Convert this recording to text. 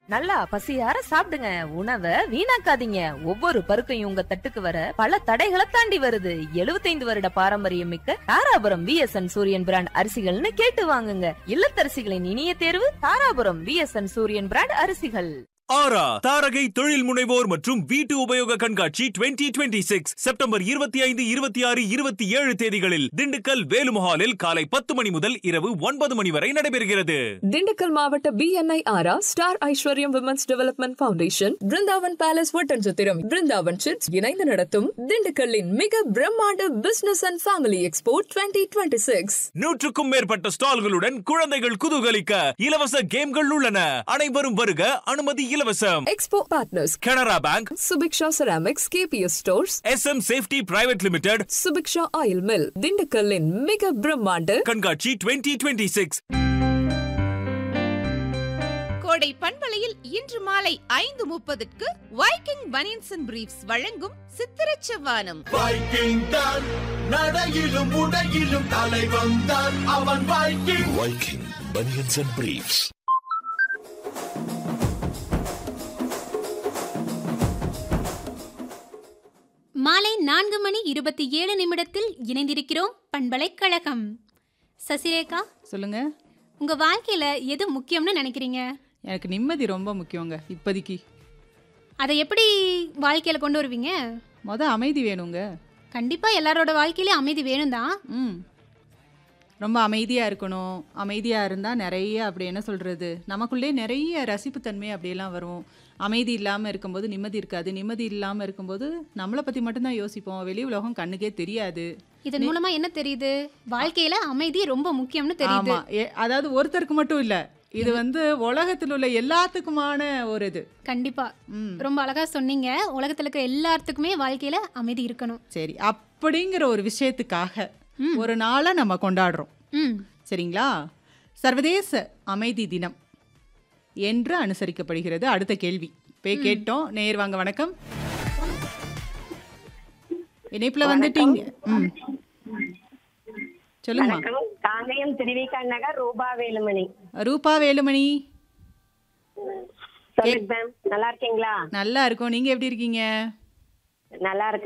நல்லா பசியார சாப்பிடுங்க உணவை வீணாக்காதீங்க ஒவ்வொரு பருக்கையும் உங்க தட்டுக்கு வர பல தடைகளை தாண்டி வருது 75 வருட பாரம்பரியம் மிக்க தாராபுரம் விஎஸ்என் சூரியன் பிராண்ட் அரிசிகள்னு கேட்டு வாங்குங்க இல்லத்தரசிகளின் இனிய தேர்வு தாராபுரம் விஎஸ்என் சூரியன் பிராண்ட் அரிசிகள் ஆரா தாரகை தொழில் முனைவோர் மற்றும் வீட்டு உபயோக கண்காட்சி 2026 சிக்ஸ் செப்டம்பர் இருபத்தி ஐந்து இருபத்தி ஆறு இருபத்தி ஏழு தேதிகளில் திண்டுக்கல் வேலுமஹாலில் காலை பத்து மணி முதல் இரவு ஒன்பது மணி வரை நடைபெறுகிறது திண்டுக்கல் மாவட்ட BNI aura star Aishwaryam women's development foundation Brindavan palace Oddanchatram Brindavan chits இணைந்து நடத்தும் திண்டுக்கல்லின் மிக பிரம்மாண்ட business and family expo twenty twenty six நூற்றுக்கும் மேற்பட்ட ஸ்டால்களுடன் குழந்தைகள் குதூகலிக்க இலவச கேம்கள் உள்ளன அனைவரும் வருக அனுமதி இலவசம் expo partners Canara bank Subiksha ceramics KBS stores S M safety private limited Subiksha oil mill திண்டுக்கல்லின் மிக பிரம்மாண்ட கண்காட்சி 2026 சிக்ஸ் கோடை பண்பலையில் இன்று மாலை ஐந்து முப்பதுக்கு வைக்கிங் பனியன்ஸ் அண்ட் பிரீஃப்ஸ் வழங்கும் சித்திரச் செவ்வானம் வைக்கிங் தான் நடையிலும் உடையிலும் தலைவன் தான் அவன் Viking Viking Bunions and Briefs. மாலை நான்கு மணி இருபத்தி ஏழு நிமிடத்தில் இணைந்திருக்கிறோம் பண்பலைக்கழகம் சசிரேகா சொல்லுங்க உங்க வாழ்க்கையில எது முக்கியம்னு நினைக்கிறீங்க எனக்கு நிம்மதி ரொம்ப முக்கியங்க இப்போதைக்கு அதை எப்படி வாழ்க்கையில கொண்டு வருவீங்க மொத அமைதி வேணுங்க கண்டிப்பா எல்லாரோட வாழ்க்கையிலயும் அமைதி வேணும் தான் ம் ரொம்ப அமைதியாக இருக்கணும் அமைதியாக இருந்தால் நிறைய அப்படி என்ன சொல்கிறது நமக்குள்ளே நிறைய ரசிப்புத்தன்மை அப்படியெல்லாம் வரும் அமைதி இல்லாமல் இருக்கும்போது நிம்மதி இருக்காது நிம்மதி இல்லாமல் இருக்கும்போது நம்மளை பற்றி மட்டும்தான் யோசிப்போம் வெளி உலகம் கண்ணுக்கே தெரியாது இதன் மூலமா என்ன தெரியுது வாழ்க்கையில அமைதி ரொம்ப முக்கியம்னு தெரியுது ஆமாம் அதாவது ஒருத்தருக்கு மட்டும் இல்லை இது வந்து உலகத்தில் உள்ள எல்லாத்துக்குமான ஒரு இது கண்டிப்பா ம் ரொம்ப அழகா சொன்னீங்க உலகத்துல இருக்க எல்லாத்துக்குமே வாழ்க்கையில அமைதி இருக்கணும் சரி அப்படிங்கிற ஒரு விஷயத்துக்காக ஒரு நாளை நம்ம கொண்டாடுறோம் ம் சரிங்களா சர்வதேச அமைதி தினம் என்று அனுசரிக்கப்படுகிறது அடுத்த கேள்வி போய் கேட்டோம் நேர் வாங்க வணக்கம் இணைப்புல வந்துட்டீங்க ம் சொல்லுங்கம்மா வணக்கம் காங்கயம் திருவிக்கா நகர் ரூபா வேலுமணி ரூபா வேலுமணி சொல்லுங்க மேம் நல்லா இருக்கீங்களா நல்லா இருக்கோம் நீங்க எப்படி இருக்கீங்க நல்லா இருக்கு